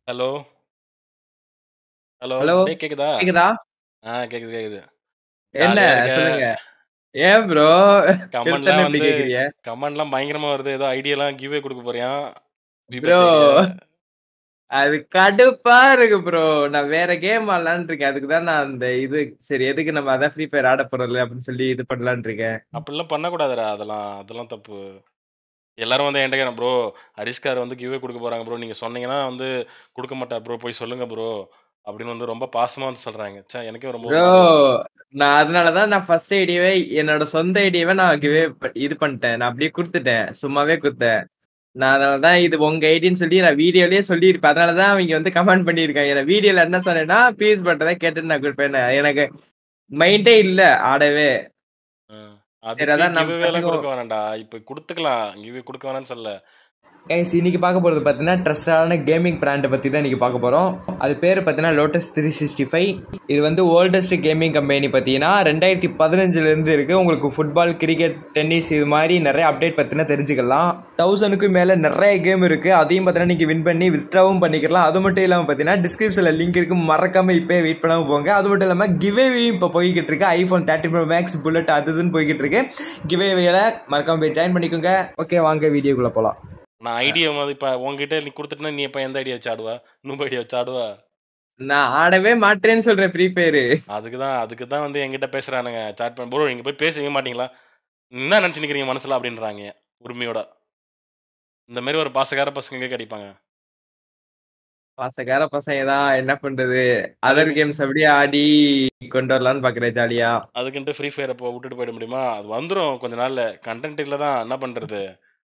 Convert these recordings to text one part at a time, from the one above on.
Hello. Hello. Hello. டேய் கேக்குதா? கேக்குதா? ஆ கேக்குது, கேக்குது. என்ன? ஜாலியா இருக்க? சொல்லுங்க. ஏன் ப்ரோ? கமெண்ட்லாம் எடுத்தோனே இப்படி வந்து கேக்குறீங்க? கமெண்ட்லாம் பயங்கரமா வருது. ஏதோ ஐடியாலாம் கிவ்அவே குடுக்க போறியாம். ப்ரோ. விபச் ஐடியா. அது கடுப்பா இருக்கு ப்ரோ. நான் வேற கேம் ஆடலான்னு இருக்கேன். அதுக்கு தான் நான் அந்த இது சரி எதுக்கு நம்ம அதான் ஃப்ரீ ஃபயர் ஆடப் போறோம்ல அப்படின்னு சொல்லி இது பண்ணலான்னு இருக்கேன். அப்படிலாம் பண்ணக்கூடாதுடா அதெல்லாம். அதெல்லாம் தப்பு. எல்லாரும் வந்து என்ட்ட கேட்கறாங்க, "ப்ரோ ஹரிஷ்கார் வந்து கிவ்அவே குடுக்க போறாங்க ப்ரோ. நீங்க சொன்னீங்கன்னா வந்து குடுக்க மாட்டார் ப்ரோ. போய் சொல்லுங்க ப்ரோ." அப்படின்னு வந்து ரொம்ப பாசமா வந்து சொல்றாங்க. ச்சே எனக்கே ரொம்ப ஒரு ப்ரோ மாரியா இருக்கு. நான் அதனால தான் நான் ஃபர்ஸ்ட் ஐடியவே என்னோட சொந்த ஐடியாவ நான் கிவ்அவே ப இது பண்ணிட்டேன். நான் அப்படியே குடுத்துட்டேன். சும்மாவே குடுத்தேன். நான் அதனால தான் இது உங்க ஐடின்னு சொல்லி நான் வீடியோலயே சொல்லியிருப்பேன். அதனால தான் அவைங்க வந்து கமெண்ட் பண்ணியிருக்காங்க. நான் வீடியோல என்ன சொன்னேன்னா, பீஸ் பண்றத கேட்டுட்டு நான் குடுப்பேன்னு. எனக்கு மைண்டே இல்ல ஆடவே. ஆ. சரி அதுக்கு அதான் நம்ம கிவ்அவேலாம் பாட்டுக்கு குடுக்க வேணாம்டா. இப்ப குடுத்துக்கலாம். கிவ்அவே குடுக்க வேணாம்னு சொல்லல. கைஸ் இன்னைக்கு பார்க்க போகிறது பார்த்தீங்கன்னா ட்ரஸ்டான கேமிங் பிராண்டை பற்றி தான் இன்னைக்கு பார்க்க போகிறோம் அது பேர் பார்த்தீங்கன்னா லோட்டஸ் த்ரீ சிக்ஸ்டி ஃபைவ் இது வந்து ஓல்டஸ்ட் கேமிங் கம்பெனி பார்த்தீங்கன்னா ரெண்டாயிரத்தி பதினஞ்சுலேருந்து இருக்குது உங்களுக்கு ஃபுட்பால் கிரிக்கெட் டென்னிஸ் இது மாதிரி நிறைய அப்டேட் பற்றினா தெரிஞ்சுக்கலாம் தௌசண்ட்க்கு மேலே நிறைய கேம் இருக்குது அதையும் பார்த்தீங்கன்னா நீங்கள் வின் பண்ணி வித்ட்ராவும் பண்ணிக்கலாம் அது மட்டும் இல்லாமல் பார்த்தீங்கன்னா டிஸ்கிரிப்ஷனில் லிங்க் இருக்குது மறக்காமல் இப்போ வெயிட் பண்ணாமல் போங்க அது மட்டும் இல்லாமல் கிவேவியும் இப்போ போய்கிட்டு இருக்கு iPhone thirty pro max bullet அது இதுன்னு போய்கிட்டு இருக்கு கிவேவியில் மறக்காமல் போய் ஜாயின் பண்ணிக்கோங்க ஓகே வாங்க வீடியோக்குள்ளே போகலாம் நான் ஐடியா மாதிரி இப்ப உன்கிட்ட நீ குடுத்துட்டனா நீ எப்ப எந்த ஐடியா வச்சு ஆடுவ? நூப் ஐடியா வச்சு ஆடுவ? நான் ஆடவே மாட்டேன்னு சொல்றேன் ஃப்ரீ ஃபயர் அதுக்கு தான் அதுக்கு தான் வந்து என்கிட்ட பேசுறானுங்க. சாட் பண்ணி ப்ரோ நீங்க போய் பேசவே மாட்டீங்களா? என்ன நினைச்சு நிக்கிறீங்க மனசுல அப்படின்றாங்க உரிமையோட. இந்த மாதிரி ஒரு பாசக்கார பசங்க எங்க கிடைப்பாங்க? பாசக்கார பசங்க தான் என்ன பண்றது அதர் கேம்ஸ் அப்படியே ஆடி கொண்டு வரலாம்னு பாக்குறேன் ஜாலியா அதுக்குன்ட்டு ஃப்ரீ ஃபயர் இப்போ விட்டுட்டு போயிட முடியுமா? அது வந்துரும் கொஞ்ச நாள்ல. கன்டென்ட் இல்ல தான் என்ன பண்றது?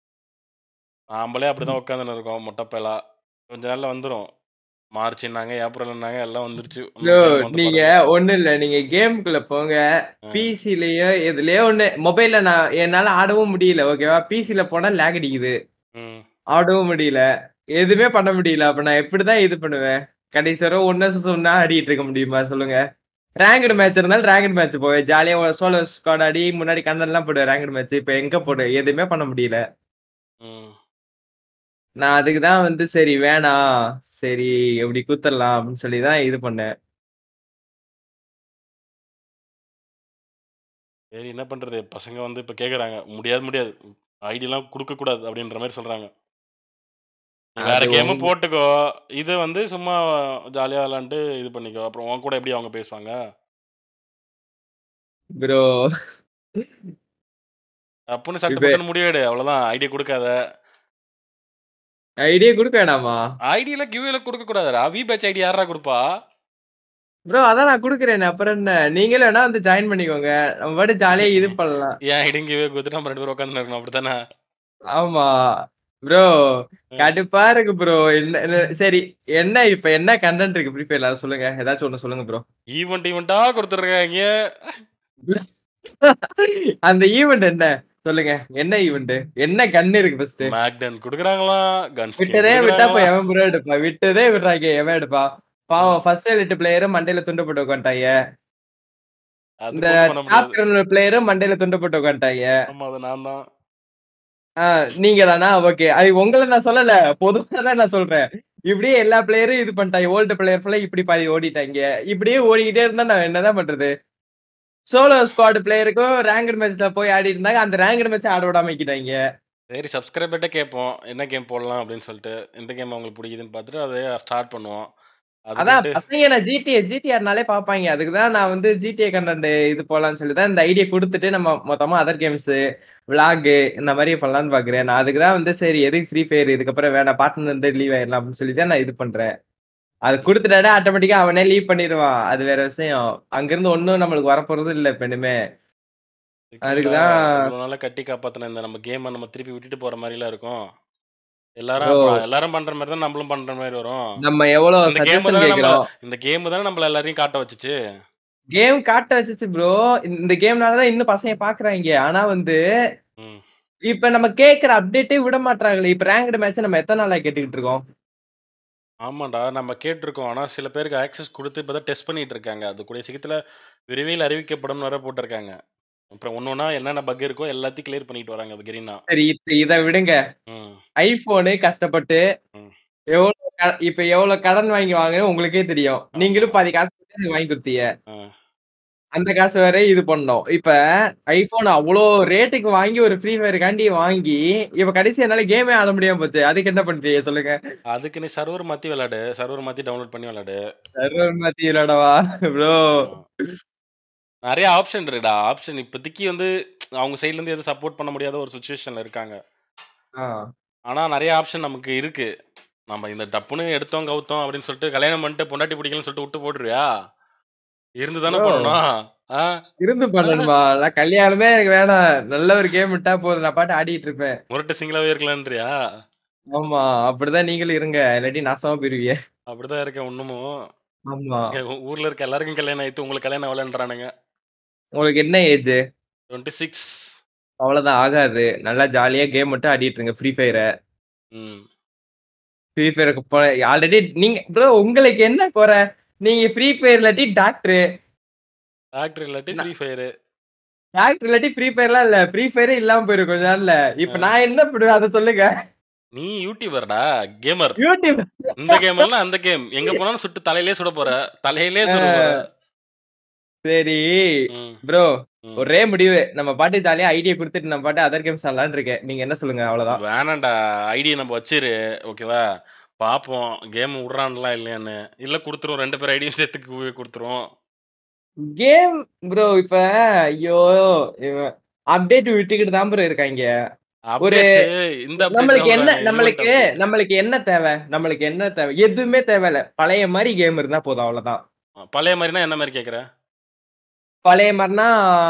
நாமளே அப்படிதான் உட்காந்துன்னு இருக்கோம் மொட்டப்பயலா. கொஞ்ச நாள்ல வந்துரும். மார்ச்னாங்க, ஏப்ரல்னாங்க எல்லாம் வந்துருச்சு. ப்ரோ இன்னும் கேம் வந்து நீங்க பாருங்க. ஒண்ணு இல்ல நீங்க கேமுக்குள்ள போங்க ஆ. பிசிலயோ எதுலயோ ஒண்ணு மொபைல்ல நான் என்னால ஆடவும் முடியல ஓகேவா பிசில போனா லேக் அடிக்குது ம். ஆடவும் முடியல எதுவுமே பண்ண முடியல அப்ப நான் எப்படிதான் இது பண்ணுவேன் கடைசி வரை ஒன்னு சொன்னா ஆடிட்டு இருக்க முடியுமா சொல்லுங்க ரேங்கட் மேட்ச் இருந்தாலும் ரேங்கட் மேட்ச் போவேன் ஜாலியா சோலோ ஸ்குவாட் ஆடி முன்னாடி கண்டென்ட் எல்லாம் போடுவேன் ரேங்கட் மேட்ச் இப்ப எங்க போடு எதுவுமே பண்ண முடியல ம். நான் அதுக்கு தான் வந்து சரி வேணாம் சரி எப்படி குத்துடலாம் அப்படின்னு சொல்லி தான் இது பண்ணேன் சரி என்ன பண்றது? பசங்க வந்து இப்ப கேக்குறாங்க. முடியாது முடியாது. ஐடிலாம் குடுக்க கூடாது அப்படின்ற மாதிரி சொல்றாங்க. நீ வேற அது கேமு உங்க போட்டுக்கோ. இது வந்து சும்மா ஜாலியா விளையாண்டுட்டு இது பண்ணிக்கோ. அப்புறம் உன் கூட எப்படி அவங்க பேசுவாங்க? ப்ரோ டப்புன்னு சட்டு இப்ப புட்டுன்னு முடிவெடு. அவ்வளவுதான். ஐடியா குடுக்காத. ஐடியா கொடுக்க வேணாமா ஐடியில கிவ்வேல குடுக்க கூடாதுடா. வி பேட்ச் ஐடி யாரா குடுப்பா? ப்ரோ அதான் நான் குடுக்குறேன் அப்புறம் என்ன நீங்களும் வேணா வந்து ஜாயின் பண்ணிக்கோங்க நம்ம பாட்டு ஜாலியா இது பண்ணலாம் என் ஐடியும் கிவ்வே குடுத்துட்டு நம்ம ரெண்டு பேரும் உட்கார்ந்துன்னு இருக்கணும். அப்படித்தானே? ஆமா ப்ரோ ம். கடுப்பா இருக்கு ப்ரோ என்ன என்ன- சரி என்ன இப்ப என்ன கண்டென்ட் இருக்கு ஃப்ரீ ஃபயர்ல அதை சொல்லுங்க ஏதாச்சும் ஒண்ணு சொல்லுங்க ப்ரோ ஈவென்ட் ஈவென்ட்டா குடுத்துருக்காங்க. அந்த ஈவெண்ட் என்ன சொல்லுங்க என்ன ஈவெண்ட் என்ன கன் இருக்கு ஃபர்ஸ்ட் மேக்டன் குடுக்குறாங்களா? கன் ஸ்கின் விட்டதே விட்டா குடுக்குறாங்களா? போய் எவன் ப்ரோ எடுப்பா விட்டதே விடுறாங்க எவன் எடுப்பா பாவம் ஃபர்ஸ்ட் எலிட் பிளேயரும் மண்டையில துண்டு போட்டு உட்காந்துட்டாங்க இந்த அதுக்கு ஒண்ணும் பண்ண டாப் முடியாது. கிரிமினல் பிளேயரும் மண்டையில துண்டு போட்டு உட்காந்துட்டாங்க ஆமா அது நான் தான். நீங்க தானா ஓகே அது உங்களை நான் சொல்லல பொதுவா தான் நான் சொல்றேன் இப்படியே எல்லா பிளேயரும் இது பண்ணிட்டாங்க ஓல்டு பிளேயர் ஃபுல்லா இப்படி பாதி ஓடிட்டாங்க இப்படியே ஓடிக்கிட்டே இருந்தா நான் என்னதான் பண்றது சோலோ ஸ்குவாட் பிளேயருக்கும் ரேங்கட் மேட்ச்ல போய் ஆடி இருந்தாங்க அந்த ரேங்கட் மேட்ச் ஆட விடாம வைக்கிட்டாங்க சரி சப்ஸ்கிரைபர்ட்ட கேட்போம். என்ன கேம் போடலாம் அப்படின்னு சொல்லிட்டு. எந்த கேம் அவங்களுக்கு பிடிக்குதுன்னு பார்த்துட்டு அதை ஸ்டார்ட் பண்ணுவோம். அதான் அதுக்குன்ட்டு பசங்க நான் ஜிடிஏ ஜிடிஆர்னாலே பாப்பாங்க அதுக்கு தான் நான் வந்து ஜிடிஏ கண்டென்ட் இது போலாம்னு சொல்லி தான் இந்த ஐடியா கொடுத்துட்டு நம்ம மொத்தமா அதர் கேம்ஸ் விளாக் இந்த மாதிரி பண்ணலாம்னு பாக்குறேன் நான் அதுக்கு தான் வந்து சரி எதுக்கு ஃப்ரீ ஃபயர் இதுக்கப்புறம் வேணாம் பார்ட்னர் வந்து லீவ் ஆயிடலாம் அப்படின்னு சொல்லி தான் நான் இது பண்றேன் அது கொடுத்துட்டாடா ஆட்டோமேட்டிக்கா அவனே லீவ் பண்ணிடுவான் அது வேற விஷயம் அங்கிருந்து ஒன்னும் நம்மளுக்கு வரப்போறது இல்ல இப்ப இனிமே அதுக்கு இதுக்குடா தான் இவ்வளவு நாளா கட்டி காப்பாத்தின இந்த நம்ம கேமை நம்ம திருப்பி விட்டுட்டு போற மாதிரிலாம் இருக்கும். எல்லாரும் ப்ரோ அப்புறம் எல்லாரும் பண்ற மாதிரி தான் நம்மளும் பண்ற மாதிரி வரும். நம்ம எவ்வளவு இந்த கேம் சஜஷன் தானே நம்மள கேக்குறோம் இந்த கேம் தானே நம்மள எல்லாரையும் காட்ட வச்சுச்சு. கேம் காட்ட வச்சுச்சு ப்ரோ இந்த கேம்னாலதான் இன்னும் பசங்க பாக்குறாங்க ஆனா வந்து ம். இப்ப நம்ம கேக்குற அப்டேட்டே விட மாட்டாங்களே இப்ப ரேங்க்டு மேட்ச் நம்ம எத்தனை நாளா கேட்டுக்கிட்டு இருக்கோம் ஆமாண்டா நம்ம கேட்டிருக்கோம். ஆனா சில பேருக்கு ஆக்சஸ் குடுத்து இப்பதான் டெஸ்ட் பண்ணிட்டு இருக்காங்க. அது கூடிய சீக்கிரத்துல விரைவில் அறிவிக்கப்படும் வர போட்டிருக்காங்க. அப்புறம் ஒண்ணு ஒண்ணா என்னென்ன பக் இருக்கோ எல்லாத்தையும் கிளியர் பண்ணிட்டு வராங்க கெரினா. சரி இத- இத விடுங்க ம். ஐபோனு கஷ்டப்பட்டு ம். எவ்வளவு க- இப்ப எவ்வளவு கடன் வாங்கி வாங்குன்னு உங்களுக்கே தெரியும் நீங்களும் பாதி காசு கொடுத்து எனக்கு வாங்கி கொடுத்தீங்க ஆ. அந்த காசு வேற இது பண்ணோம் இப்ப ஐபோன் அவ்வளோ ரேட்டுக்கு வாங்கி ஒரு ஃப்ரீ ஃபயருக்காண்டி வாங்கி இப்ப கடைசி என்னால கேமே ஆட முடியாம போச்சு அதுக்கு என்ன பண்றீங்க சொல்லுங்க அதுக்கு நீ சர்வர் மாத்தி விளையாடு சர்வர் மாத்தி டவுன்லோட் பண்ணி விளையாடு சர்வர் மாத்தி விளையாடவா ப்ரோ நிறைய ஆப்ஷன் இருக்குடா ஆப்ஷன் இப்போதைக்கு வந்து அவங்க சைடுல இருந்து எதுவும் சப்போர்ட் பண்ண முடியாத ஒரு சுச்சுவேஷன்ல இருக்காங்க ஆனா நிறைய ஆப்ஷன் நமக்கு இருக்கு நம்ம இந்த டப்புன்னு எடுத்தோம் கவுத்தோம் அப்படின்னு சொல்லிட்டு கல்யாணம் பண்ணிட்டு பொண்டாட்டி பிடிக்கலன்னு சொல்லிட்டு விட்டு போட்டுருவியா இருந்து தானே Bro. பண்ணணும் ஆ? இருந்து பண்ணணுமா நான் கல்யாணமே எனக்கு வேணாம் நல்ல ஒரு கேம் விட்டா போதும் நான் பாட்டு ஆடிட்டு இருப்பேன் முரட்டு சிங்களாவே இருக்கலான்றியா ஆமா அப்படிதான் நீங்களும் இருங்க இல்லாட்டி நாசமா போயிருவீங்க அப்படிதான் இருக்கேன் இன்னமும் ஆமா இங்க ஊ- ஊர்ல இருக்க எல்லாருக்கும் கல்யாணம் ஆயிட்டு உங்களுக்கு கல்யாணம் ஆகலன்றானுங்க உங்களுக்கு என்ன ஏஜ் டுவெண்ட்டி சிக்ஸ் அவ்வளவுதான் ஆகாது நல்லா ஜாலியா கேம் மட்டும் ஆடிட்டு இருங்க ஃப்ரீ ஃபயரை ம் ஃப்ரீ ஃபயருக்கு ஆல்ரெடி நீங்க ப்ரோ உங்களுக்கு என்ன குறை நீங்க ஃப்ரீ ஃபயர் இல்லாட்டி டாக்டர் டாக்டர் இல்லாட்டி ஃப்ரீ ஃபயரு டாக்டர் இல்லாட்டி ஃப்ரீ ஃபயர்லாம் இல்ல ஃப்ரீ ஃபயரே இல்லாம போயிரும் கொஞ்ச நாள்ல இப்ப ஆ. நான் என்ன பண்ணுவேன் அதை சொல்லுங்க நீ யூடியூபர்டா கேமர் யூடியூப் இந்த கேம் எல்லாம் அந்த கேம் எங்க போனாலும் சுட்டு தலையிலே சுட போற தலையிலே சுட போற சரி ம், ப்ரோ ம். ஒரே முடிவு நம்ம பாட்டு ஜாலியா ஐடியா கொடுத்துட்டு நம்ம பாட்டு அதர் கேம்ஸ் ஆடலாம்னு இருக்கேன் நீங்க என்ன சொல்லுங்க அவ்வளவுதான் வேணாம்டா ஐடியா நம்ம வச்சிரு ஓகேவா பாப்போம் கேம் விடுறான்லாம் இல்லையான்னு இல்ல குடுத்துரும் ரெண்டு பேர் ஐடியும் சேர்த்து கு- குடுத்துரும் கேம் ப்ரோ இப்ப ஐயோ அப்டேட் விட்டுக்கிட்டு தான் ப்ரோ இருக்காங்க ஒரு- Update, இந்த update நம்மளுக்கு தான் என்ன விடுறாங்க, நம்மளுக்கு event update. நம்மளுக்கு என்ன தேவை நம்மளுக்கு என்ன தேவை எதுவுமே தேவையில்ல பழைய மாதிரி கேம் இருந்தா போதும் அவ்வளவுதான் பழைய மாதிரினா என்ன மாதிரி கேக்குற பழைய மாதிரினா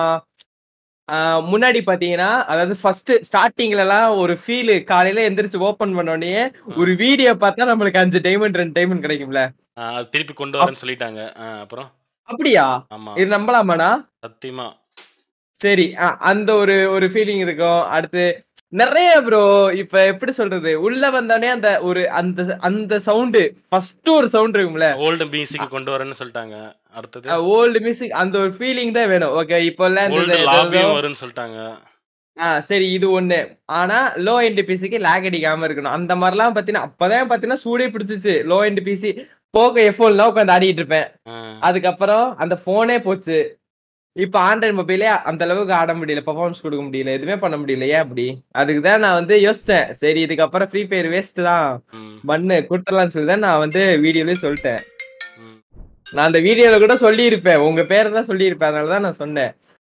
ஆஹ், முன்னாடி பாத்தீங்கன்னா அதாவது ஃபர்ஸ்ட் ஸ்டார்டிங்ல எல்லாம் ஒரு ஃபீல் காலையில எந்திரிச்சு ஓபன் பண்ண உடனே ஒரு வீடியோ பார்த்தா நம்மளுக்கு அஞ்சு டைமண்ட் ரெண்டு டைமண்ட் கிடைக்கும்ல ஆ, அது திருப்பி கொண்டு வரேன்னு சொல்லிட்டாங்க ஆ, அப்புறம் அப்படியா ஆமா இது நம்பலாமாண்ணா சத்தியமா சரி அ- அந்த ஒரு ஒரு ஃபீலிங் இருக்கும் அடுத்து நிறைய ப்ரோ இப்ப எப்படி சொல்றது உள்ள வந்தோடனே அந்த ஒரு அந்த அந்த சவுண்டு ஃபர்ஸ்ட் ஒரு சவுண்ட் இருக்கும்ல ஓல்டு மியூசிக் கொண்டு வரேன்னு சொல்லிட்டாங்க அடுத்தது ஓல்டு மியூசிக் அந்த ஒரு ஃபீலிங் தான் வேணும் ஓகே இப்போ எல்லாம் இந்த- ஓல்டு இந்த- லாபியும் வரும்னு சொல்லிட்டாங்க ஆ சரி இது ஒண்ணு ஆனா லோ எண்ட் பிசிக்கு லேக் அடிக்காம இருக்கணும் அந்த மாதிரிலாம் பாத்தீங்கன்னா அப்பதான் பாத்தீங்கன்னா சூடே பிடிச்சிச்சு லோ எண்ட் பிசி போக எஃபோன்லாம் உட்காந்து ஆடிட்டு இருப்பேன் ஆ, அதுக்கப்புறம் அந்த போனே போச்சு இப்ப ஆண்ட்ராய்டு மொபைலே அந்த அளவுக்கு ஆட முடியல பெர்ஃபார்மன்ஸ் கொடுக்க முடியல எதுவுமே பண்ண முடியல ஏன் அப்படி அதுக்கு தான் நான் வந்து யோசிச்சேன் சரி இதுக்கப்புறம் ஃப்ரீ ஃபயர் வேஸ்ட் தான் ம், மண்ணு கொடுத்துடலாம்னு சொல்லி தான் நான் வந்து வீடியோலயே சொல்லிட்டேன் ம். நான் அந்த வீடியோல கூட சொல்லியிருப்பேன் உங்க பேரை தான் சொல்லியிருப்பேன் அதனால தான் நான் சொன்னேன்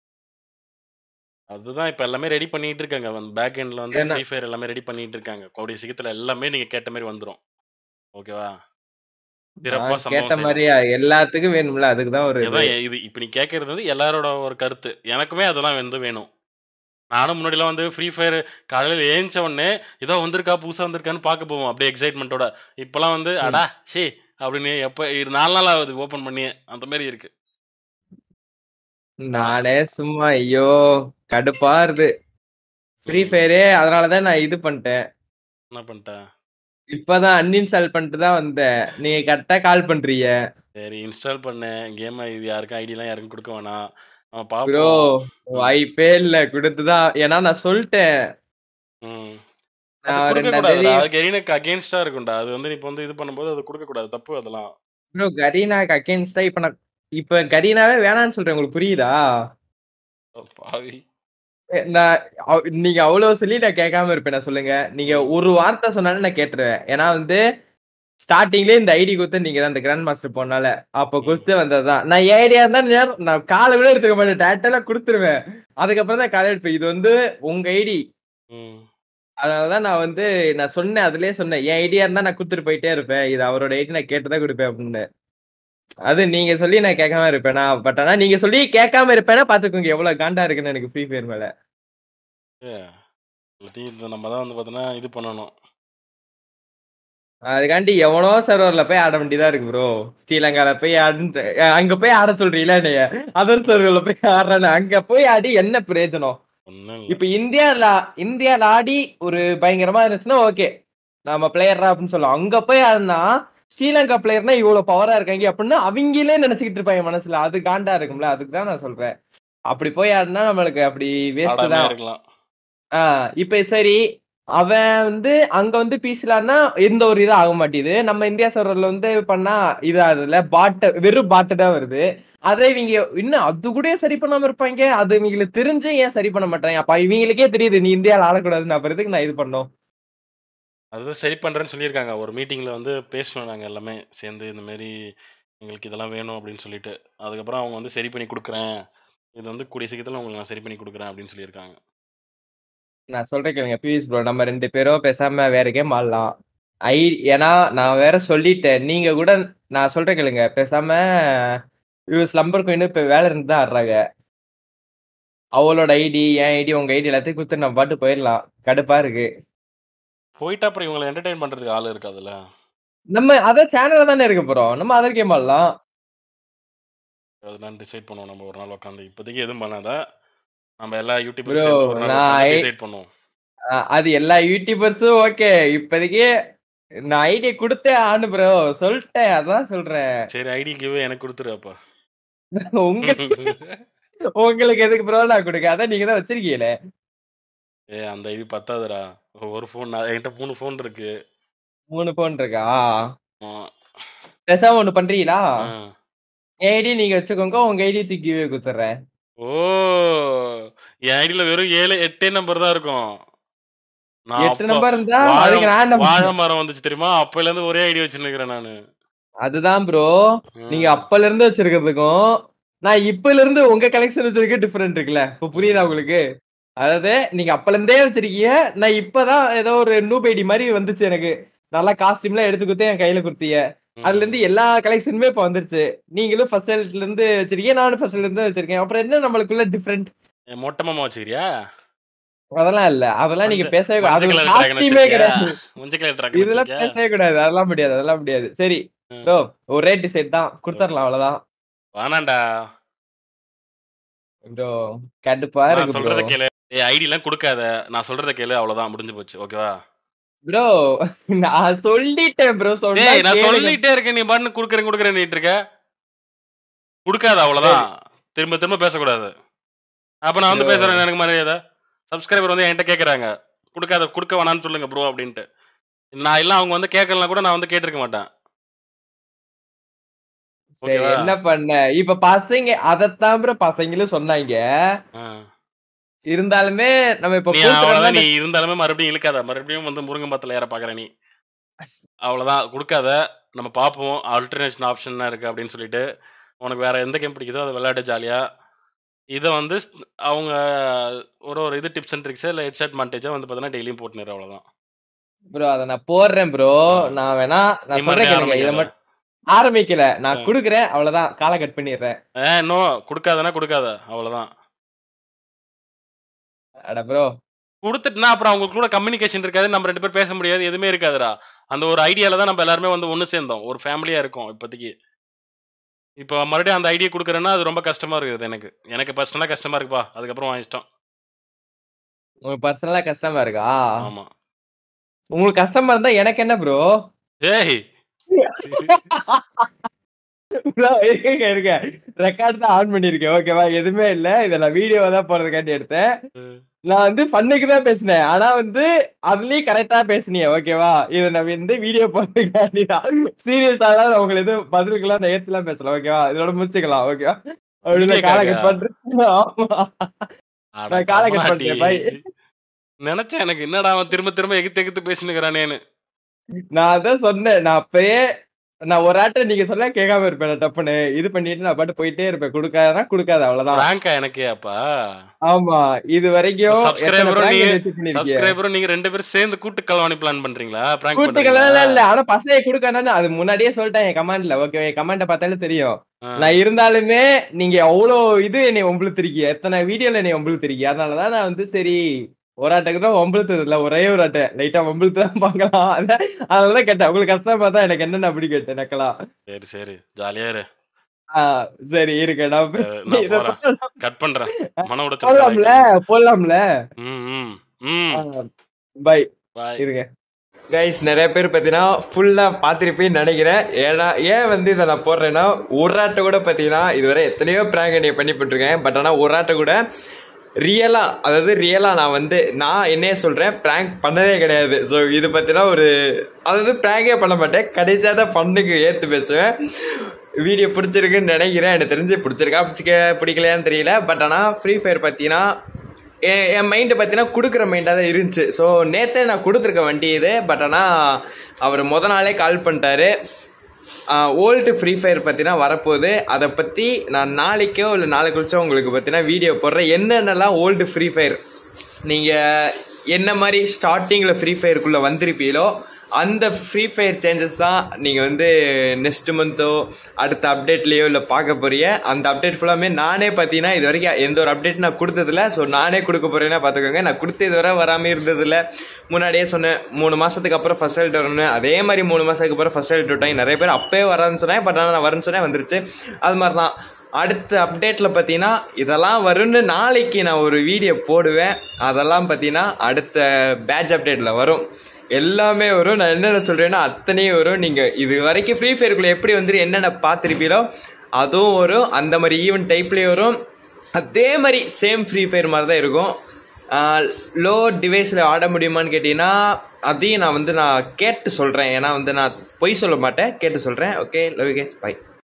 அதுதான் இப்ப எல்லாமே ரெடி பண்ணிட்டு இருக்காங்க பேக் எண்ட்ல வந்து என்ன? ஃப்ரீ ஃபயர் எல்லாமே ரெடி பண்ணிட்டு இருக்காங்க கூடிய சீக்கிரத்துல எல்லாமே நீங்க கேட்ட மாதிரி வந்துரும் ஓகேவா சிறப்பா நான் சம்பவம் கேட்ட செய்யலாம். மாதிரியா எல்லாத்துக்கும் வேணும்ல அதுக்கு தான் ஒரு இது. இதான் இது இப்ப நீ கேட்கறது வந்து எல்லாரோட ஒரு கருத்து எனக்குமே அதெல்லாம் வந்து வேணும் நானும் முன்னாடிலாம் வந்து ஃப்ரீ ஃபயர் காலையில ஏஞ்ச உடனே ஏதோ வந்திருக்கா புதுசா வந்திருக்கான்னு பார்க்க போவோம் அப்படியே எக்ஸைட்மெண்ட்டோட இப்பெல்லாம் வந்து ம். அடா சே அப்படின்னு எப்ப இரு நாலு நாள் ஆகுது ஓபன் பண்ணி அந்த மாதிரி இருக்கு நானே சும்மா ஐயோ கடுப்பா இருது ஃப்ரீ ஃபயரே அதனாலதான் நான் இது பண்ணிட்டேன் என்ன பண்ணிட்டேன் இப்பதான் அன்இன்ஸ்டால் பண்ணிட்டு தான் வந்தேன் நீங்க கரெக்டா கால் பண்றீங்க சரி இன்ஸ்டால் பண்ணேன் கேம் இது யாருக்கும் ஐடிலாம் யாருக்கும் கொடுக்க வேணாம் நம்ம ப்ரோ பாப்போம் வாய்ப்பே இல்ல கொடுத்துதான் ஏன்னா நான் சொல்லிட்டேன் ம். நான் அது கொடுக்க ரெண்டாம் கூடாதுடா. தேதி அது கெரீனுக்கு அகேன்ஸ்டா இருக்கும்டா அது வந்து இப்ப வந்து இது பண்ணும்போது அது கொடுக்க கூடாது தப்பு அதெல்லாம் ப்ரோ கரீனாக்கு அகேன்ஸ்டா இப்ப நான் இப்ப கரீனாவே வேணாம்னு சொல்றேன் உங்களுக்கு புரியுதா ஓ, பாவி எ- நான் அவ- நீங்க அவ்வளவு சொல்லி நான் கேட்காம இருப்பேன் நான் சொல்லுங்க நீங்க ஒரு வார்த்தை சொன்னாலும் நான் கேட்டுருவேன் ஏன்னா வந்து ஸ்டார்டிங்லேயே இந்த ஐடி கொடுத்து நீங்க தான் இந்த கிராண்ட் மாஸ்டர் போனால அப்ப கொடுத்து வந்ததுதான் நான் என் ஐடியா இருந்தா நேரம் நான் காலை கூட எடுத்துக்க மாட்டேன் டேட்டெல்லாம் கொடுத்துருவேன் அதுக்கப்புறம் தான் காலை எடுப்பேன் இது வந்து உங்க ஐடி ம். அதனாலதான் நான் வந்து நான் சொன்னேன் அதுலயே சொன்னேன் என் ஐடியா இருந்தா நான் கொடுத்துட்டு போயிட்டே இருப்பேன் இது அவரோட ஐடி நான் கேட்டுதான் கொடுப்பேன் அப்படின்னு அது நீங்க சொல்லி நான் கேட்காம இருப்பேனா பட் ஆனா நீங்க சொல்லி கேட்காம இருப்பேனா பாத்துக்கோங்க எவ்வளவு காண்டா இருக்குன்னு எனக்கு ஃப்ரீ ஃபயர் மேல எல்லாத்தையும் இது நம்ம தான் வந்து பார்த்தோன்னா இது பண்ணணும் அதுக்காண்டி எவனோ சர்வர்ல போய் ஆட வேண்டியதா இருக்கு ப்ரோ ஸ்ரீலங்கால போய் ஆடு அங்க போய் ஆட சொல்றீங்களா நீங்க அதர் சர்வர்ல போய் ஆடுறானு அங்க போய் ஆடி என்ன பிரயோஜனம் ஒன்றும் இல்லை இப்ப இந்தியால இந்தியால ஆடி ஒரு பயங்கரமா இருந்துச்சுன்னா ஓகே நாம பிளேயர்ரா அப்படின்னு சொல்லலாம் அங்க போய் ஆடினா ஸ்ரீலங்கா பிளேயர்னா இவ்வளவு பவரா இருக்காங்க அப்படின்னு அவங்களே நினைச்சுக்கிட்டு இருப்பாங்க மனசுல அது காண்டா இருக்கும்ல அதுக்கு தான் நான் சொல்றேன் அப்படி போய் ஆடினா நம்மளுக்கு அப்படி வேஸ்ட் ஆடாமே தான் இருக்கலாம் ஆஹ் இப்ப சரி அவன் வந்து அங்க வந்து பீசலான்னா எந்த ஒரு இதுவும் ஆக மாட்டேது நம்ம இந்தியா சர்வர்ல வந்து பண்ணா இது அதுல பாட்டு வெறும் பாட்டு தான் வருது அதை இவங்க இன்னும் அது கூட சரி பண்ணாம இருப்பாங்க அது இவங்களுக்கு தெரிஞ்சு ஏன் சரி பண்ண மாட்டாங்க அப்ப இவங்களுக்கே தெரியுது நீ இந்தியால ஆளக்கூடாதுன்னு அப்புறம் எதுக்கு நான் இது பண்ணோம் அதுதான் சரி பண்றேன்னு சொல்லியிருக்காங்க ஒரு மீட்டிங்ல வந்து பேசணும் நாங்க எல்லாமே சேர்ந்து இந்த மாதிரி எங்களுக்கு இதெல்லாம் வேணும் அப்படின்னு சொல்லிட்டு அதுக்கப்புறம் அவங்க வந்து சரி பண்ணி கொடுக்குறேன் இது வந்து கூடிய சீக்கிரத்தில் உங்களுக்கு நான் சரி பண்ணி கொடுக்குறேன் அப்படின்னு சொல்லியிருக்காங்க நான் சொல்றேன் கேளுங்க பியூஷ் ப்ரோ நம்ம ரெண்டு பேரும் பேசாம வேற கேம் ஆடலாம் ஐ ஏன்னா நான் வேற சொல்லிட்டேன் நீங்க கூட நான் சொல்றேன் கேளுங்க பேசாம இவ ஸ்லம்பர் குயின் இப்ப வேலை இருந்து தான் ஆடுறாங்க அவளோட ஐடி என் ஐடி உங்க ஐடி எல்லாத்தையும் கொடுத்து நம்ம பாட்டு போயிடலாம் கடுப்பா இருக்கு போயிட்டு அப்புறம் இவங்களை என்டர்டைன் பண்றதுக்கு ஆள் இருக்காதுல்ல நம்ம அதான் சேனல்ல தானே இருக்க போறோம் நம்ம அதர் கேம் ஆடலாம் அதெல்லாம் டிசைட் பண்ணுவோம் நம்ம ஒரு நாள் உட்காந்து இப்போதைக்கு எதுவும் பண்ணாத நம்ம எல்லா Bro, யூடியூபரும் ஒரு நாள் நான் ஐ- டிசைட் பண்ணுவோம் அஹ் அது எல்லா யூடியூபர்ஸும் ஓகே இப்போதைக்கு நான் ஐடி கொடுத்தே ஆனு ப்ரோ சொல்லிட்டேன் அதான் சொல்றேன் சரி ஐடி கிவ் எனக்கு கொடுத்துரு அப்பா உங்க உங்களுக்கு எதுக்கு ப்ரோ நான் கொடுக்க அதான் நீங்க தான் வச்சிருக்கீங்களே ஏ அந்த ஐடி பத்தாதுடா ஒரு ஃபோன் என்கிட்ட மூணு ஃபோன் இருக்கு மூணு போன் இருக்கா ஆ, பேசாம ஒண்ணு பண்றீங்களா ஆ. என் ஐடி நீங்க வச்சுக்கோங்க உங்க ஐடி தூக்கி குத்துறேன் ஓ என் ஐடியில வெறும் ஏழு எட்டே நம்பர் தான் இருக்கும் நான் எட்டு அப்போ நம்பர் இருந்தா வாழை- அதுக்கு நான் என்ன வாழை பண்ண- மரம் வந்துச்சு தெரியுமா அப்பையில இருந்து ஒரே ஐடி வச்சுருக்கிறேன் நானு அதுதான் ப்ரோ ம். நீங்க அப்பல இருந்து வச்சிருக்கிறதுக்கும் நான் இப்பல இருந்து உங்க கலெக்ஷன் வச்சிருக்க டிஃபரெண்ட் இருக்குல்ல இப்ப புரியுதா உங்களுக்கு அதாவது நீங்க அப்பல இருந்தே வச்சிருக்கீங்க நான் இப்பதான் ஏதோ ஒரு நூப் ஐடி மாதிரி வந்துச்சு எனக்கு நல்லா காஸ்டியூம்லாம் எடுத்து கொடுத்து என் கையில கொடுத்தீங்க ம். அதுல இருந்து எல்லா கலெக்ஷனுமே இப்ப வந்துருச்சு நீங்களும் ஃபர்ஸ்ட் இயர்ல இருந்து வச்சிருக்கீங்க நானும் ஃபர்ஸ்ட் இருந்து வச்சிருக்கேன் அப்புறம் என்ன நம்மளுக்குள்ள டிஃபரெண்ட் ஏ, மொட்டை மாமா வச்சுக்கிறியா அதெல்லாம் இல்ல அதெல்லாம் நீங்க மஞ்ச- பேசவே கூடாது மஞ்சள் அது கலர் டிராகன் காஸ்டியூமே கிடையாது வச்சிருக்கியா மஞ்சள் கலர் டிராகன் இதெல்லாம் வச்சிருக்கியா பேசவே கூடாது அதெல்லாம் முடியாது அதெல்லாம் முடியாது சரி ம். ப்ரோ ஒரே டிசைட் தான் கொடுத்துடலாம் அவ்வளவுதான் வேணாண்டா ப்ரோ கடுப்பா நான் இருக்கு ப்ரோ சொல்றத கேளு ஏ ஐடி எல்லாம் கொடுக்காத நான் சொல்றத கேளு அவ்வளவுதான் முடிஞ்சு போச்சு ஓகேவா ப்ரோ நான் சொல்லிட்டேன் ப்ரோ சொன்னா டேய் நான் கேளுங்க. சொல்லிட்டே இருக்கேன் நீ பாட்டு குடுக்குறேன் குடுக்குறேன் இருக்க குடுக்காத அவ்வளவுதான் திரும்ப திரும்ப பேசக்கூடாது அப்ப நான் வந்து Bro. பேசுறேன் எனக்கு மரியாதை சப்ஸ்கிரைபர் வந்து என்கிட்ட கேக்குறாங்க குடுக்காத குடுக்க வேணாம்னு சொல்லுங்க ப்ரோ அப்படின்ட்டு நான் எல்லாம் அவங்க வந்து கேட்கலாம் கூட நான் வந்து கேட்டிருக்க மாட்டேன் சரி ஓகேவா? என்ன பண்ண இப்ப பசங்க அதத்தான் ப்ரோ பசங்களும் சொன்னாங்க ஆ. இருந்தாலுமே நம்ம இப்ப நீ கூத்துறோம்னா அவ்வளவுதான் நீ இருந்தாலுமே மறுபடியும் இழுக்காத மறுபடியும் வந்து முருங்கம்பத்துல ஏற பாக்குற நீ அவ்வளவுதான் கொடுக்காத நம்ம பார்ப்போம் ஆல்டர்னேஷன் ஆப்ஷன் இருக்கு அப்படின்னு சொல்லிட்டு உனக்கு வேற எந்த கேம் பிடிக்குதோ அதை விளையாட்டு ஜாலியா இதை வந்து ஸ்- அவங்க ஒரு ஒரு இது டிப்ஸ் அண்ட் ட்ரிக்ஸ் இல்லை ஹெட்செட் மாண்டேஜா வந்து பார்த்தீங்கன்னா டெய்லியும் போட்டுனு அவ்வளவுதான் ப்ரோ அத நான் போடுறேன் ப்ரோ ஆ. நான் வேணா நீ நான் சொல்றேன் மறுபடியும் கேளுங்க இத ஆரம்பிக்காத. மட்டும் ஆரம்பிக்கல நான் ஆ. குடுக்குறேன் அவ்வளவுதான் காலை கட் பண்ணிடுறேன் ஏ நோ கொடுக்காதனா கொடுக்காத அவ்வளவுதான் அட ப்ரோ கொடுத்துட்டுனா அப்புறம் அவங்க கூட கம்யூனிகேஷன் இருக்காது நம்ம ரெண்டு பேர் பேச முடியாது எதுவுமே இருக்காதுடா அந்த ஒரு ஐடியால தான் நம்ம எல்லாருமே வந்து ஒன்று சேர்ந்தோம் ஒரு ஃபேமிலியா இருக்கோம் இப்போதைக்கு இப்போ மறுபடியும் அந்த ஐடியா கொடுக்குறேன்னா அது ரொம்ப கஷ்டமா இருக்குது எனக்கு எனக்கு பர்சனலாக கஷ்டமா இருக்குப்பா அதுக்கப்புறம் உன் இஷ்டம் உங்களுக்கு பர்சனலா கஷ்டமா இருக்கா ஆமா உங்களுக்கு கஷ்டமா இருந்தா எனக்கு என்ன ப்ரோ ஏய் ப்ரோ இருங்க இருங்க ரெக்கார்ட் தான் ஆன் பண்ணிருக்கேன் ஓகேவா எதுவுமே இல்ல இத நான் வீடியோவா தான் போறதுக்காண்டி எடுத்தேன் நான் வந்து ஃபன்னுக்கு தான் பேசினேன் ஆனா வந்து அதுலயும் கரெக்டா பேசுனீங்க ஓகேவா இத நான் வந்து வீடியோ போறதுக்காண்டி தான் சீரியஸா தான் நான் உங்களுக்கு எதுவும் பதிலுக்கெல்லாம் நான் ஏத்துலாம் பேசலாம் ஓகேவா இதோட முடிச்சுக்கலாம் ஓகேவா அப்படின்னு நான் காலை கட் பண்றேன் ஆமா அட நான் காலை cut கம்மாட்டி. பண்ணிட்டேன், bye. நினைச்சேன் எனக்கு என்னடா அவன் திரும்ப திரும்ப எகுத்து எகுத்து பேசினுக்கிறானேன்னு நான் அதான் சொன்னேன் நான் அப்பயே நான் ஒரு ஆட்ட நீங்க சொல்ல கேட்காம இருப்பேன் நான் டப்புன்னு இது பண்ணிட்டு நான் பாட்டு போயிட்டே இருப்பேன் கொடுக்காதனா கொடுக்காத அவ்வளவுதான் பிராங்கா எனக்கே அப்பா ஆமா இது வரைக்கும் எத்தனை சப்ஸ்கிரைபரும் prank நீங்க எடுத்து பண்ணிருக்கீங்க? சப்ஸ்கிரைபரும் நீங்க ரெண்டு பேரும் சேர்ந்து கூட்டு கலவாணி பிளான் பண்றீங்களா பிராங்க் கூட்டுக்கெல்லாம் இல்ல, இல்ல ஆனா பசங்க கொடுக்கணும்னு அது முன்னாடியே சொல்லிட்டேன் என் கமெண்ட்ல ஓகே என் கமெண்ட பார்த்தாலே தெரியும் நான் இருந்தாலுமே நீங்க அவ்வளவு இது என்னை ஒம்பளுத்திருக்கீங்க எத்தனை வீடியோல என்னை ஒம்பளுத்திருக்கீங்க அதனாலதான் நான் வந்து சரி ஒரு ஆட்டுக்கு தான் ஒம்பளுத்தது இல்ல ஒரே ஒரு ஆட்டை லைட்டா ஒம்பளுத்து தான் பார்க்கலாம் அதான் அதனாலதான் கேட்டேன் உங்களுக்கு கஷ்டமா தான் எனக்கு என்னென்ன அப்படி கேட்டேன் நக்கலா சரி சரி ஜாலியா இரு ஆஹ் சரி இருக்கு நான் அஹ் நான் இதை போறேன் கட் பண்றேன் மன போடலாம்ல உடைச்சல் போடலாம்ல ம் ம் ம் பை பாய் இருங்க கைஸ் நிறைய பேர் பார்த்தீங்கன்னா ஃபுல்லாக பார்த்துருப்பேன்னு நினைக்கிறேன் ஏன்னா ஏன் வந்து இதை நான் போடுறேன்னா ஒரு ஆட்டை கூட பார்த்தீங்கன்னா இதுவரை எத்தனையோ ப்ராங்க் நீ பண்ணி போட்டிருக்கேன் பட் ஆனால் ஒரு ஆட்டை கூட ரியலாக அதாவது ரியலாக நான் வந்து நான் என்னைய சொல்கிறேன் ப்ராங்க் பண்ணதே கிடையாது ஸோ இது பற்றினா ஒரு அதாவது ப்ராங்கே பண்ண மாட்டேன் கடைசியாக தான் பண்ணுக்கு ஏற்று பேசுவேன் வீடியோ பிடிச்சிருக்குன்னு நினைக்கிறேன் எனக்கு தெரிஞ்சு பிடிச்சிருக்கா பிடிச்சிக்க பிடிக்கலையான்னு தெரியல பட் ஆனால் ஃப்ரீ ஃபயர் பார்த்தீங்கன்னா என் என் மைண்டு பார்த்தீங்கன்னா கொடுக்குற மைண்டாக தான் இருந்துச்சு ஸோ நேற்றே நான் கொடுத்துருக்க வண்டி இது பட் ஆனால் அவர் முத நாளே கால் பண்ணிட்டாரு ஓல்டு ஃப்ரீ ஃபயர் பார்த்தீங்கன்னா வரப்போகுது அதை பற்றி நான் நாளைக்கோ இல்லை நாளை கழிச்சோ உங்களுக்கு பார்த்தீங்கன்னா வீடியோ போடுறேன் என்னென்னலாம் ஓல்டு ஃப்ரீ ஃபயர் நீங்கள் என்ன மாதிரி ஸ்டார்டிங்கில் ஃப்ரீ ஃபயருக்குள்ளே வந்திருப்பீங்களோ அந்த ஃப்ரீ ஃபயர் சேஞ்சஸ் தான் நீங்கள் வந்து நெக்ஸ்ட் மந்த்தோ அடுத்த அப்டேட்லேயோ இல்லை பார்க்க போறீங்க அந்த அப்டேட் ஃபுல்லாமே நானே பார்த்தீங்கன்னா இது வரைக்கும் எந்த ஒரு அப்டேட் நான் கொடுத்ததில்ல ஸோ நானே கொடுக்க போகிறேன்னா பார்த்துக்கோங்க நான் கொடுத்த இது வரை வராமல் இருந்ததில்ல முன்னாடியே சொன்னேன் மூணு மாதத்துக்கு அப்புறம் ஃபஸ்ட் ரைட் வரணும் அதே மாதிரி மூணு மாதத்துக்கு அப்புறம் ஃபஸ்ட் ரைட் விட்டாங்க நிறைய பேர் அப்பவே வராதுன்னு சொன்னேன் பட் ஆனால் நான் வரேன்னு சொன்னேன் வந்துருச்சு அது மாதிரி தான் அடுத்த அப்டேட்டில் பார்த்தீங்கன்னா இதெல்லாம் வரும்னு நாளைக்கு நான் ஒரு வீடியோ போடுவேன் அதெல்லாம் பார்த்தீங்கன்னா அடுத்த பேட்ச் அப்டேட்டில் வரும் எல்லாமே வரும் நான் என்னென்ன சொல்கிறேன்னா அத்தனையும் வரும் நீங்கள் இது வரைக்கும் ஃப்ரீ ஃபயருக்குள்ளே எப்படி வந்துட்டு என்னென்ன பார்த்துருப்பீங்களோ அதுவும் வரும் அந்த மாதிரி ஈவெண்ட் டைப்லேயும் வரும் அதே மாதிரி சேம் ஃப்ரீ ஃபயர் மாதிரி தான் இருக்கும் லோ டிவைஸில் ஆட முடியுமான்னு கேட்டிங்கன்னா அதையும் நான் வந்து நான் கேட்டு சொல்கிறேன் ஏன்னா வந்து நான் பொய் சொல்ல மாட்டேன் கேட்டு சொல்கிறேன் ஓகே லவ் கேஸ் பை